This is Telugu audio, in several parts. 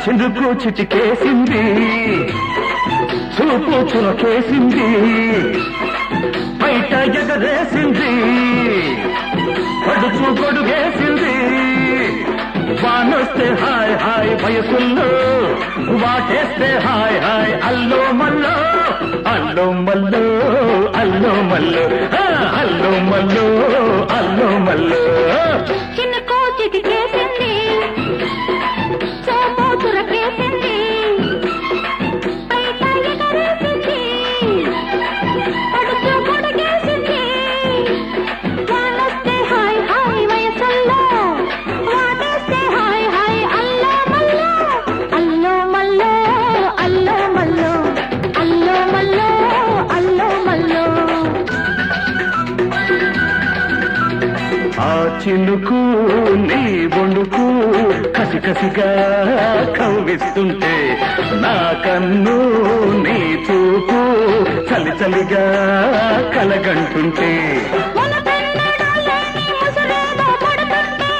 చిందుకు చిటికేసింది చూపు చురకేసింది బయట ఎగరేసింది పడుచు గొడుగేసింది వానొస్తే హాయ్ హాయ్ వయసుల్లో వాటేస్తే హాయ్ హాయ్ అల్లో మల్లో అల్లో మల్లో అల్లో మల్లో ఆ, అల్లో మల్లో అల్లో మల్లో చిన్న కోచిటి కేసింది సోపు చురకేసింది బయట ఎగరేసింది పడుచు పొడిగేసింది వానొస్తే హాయ్ హాయ్ వయసుల్లో వాటేస్తే హాయ్ హాయ్ అల్లో మల్లో అల్లో మల్లో అల్లో మల్లో అల్లో మల్లో అల్లో మల్లో ఆ చినుకు నీ బొండుకు కసి కసిగా కవ్విస్తుంటే నా కన్ను నీ చూపు చలి చలిగా కలగంటుంటే మునపెన్నడూ లేని ముసురేదో పడుతుంటే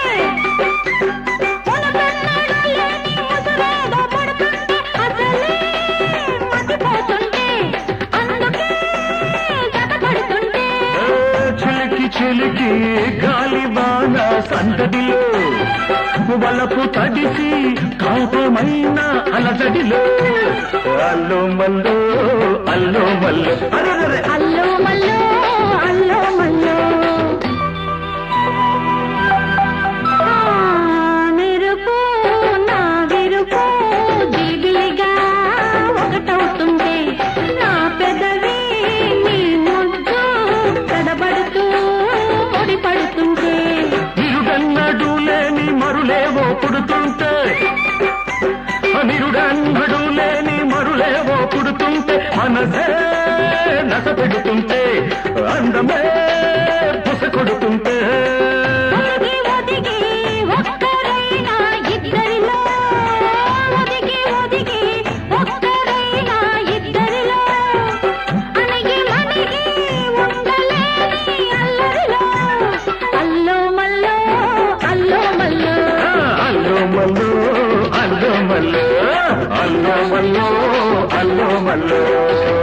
మునపెన్నడూ లేని ముసురేదో పడుతుంటే అసలే మతిపోతుంటే అందుకే జతపడుతుంటే ఏ చిలికి చిలికి గాలి బాణ సందడిలో వలపు తడిసి కాపమైన అలజడిలో అల్లో మల్లో అల్లో మల్లో అరెరెరె. అల్లో మల్లో అల్లో మల్లో ఆ, మెరుపు నా విరుపు దిగిలిగా ఒకటవుతుంటే నా పెదవి నీ ముద్దు కడబడుతూ ముడిపడుతుంటే నిరుడన్నడు లేని మరులేవో పుడుతుంటే నిరుడన్నడు లేని మరులేవో పుడుతుంటే మనసే నస పెడుతుంటే అందమే పుస కొడుతుంటే ఒదిగి ఒదిగి ఒక్కరైనా ఇద్దరిలో ఒదిగి ఒదిగి ఒక్కరైనా ఇద్దరిలో అణిగి మణిగి ఉండలేని అల్లరిలో అల్లో మల్లో అల్లో మల్లో ఆ, అల్లో మల్లో అల్లో మల్లో అల్లో మల్లో అల్లో మల్లో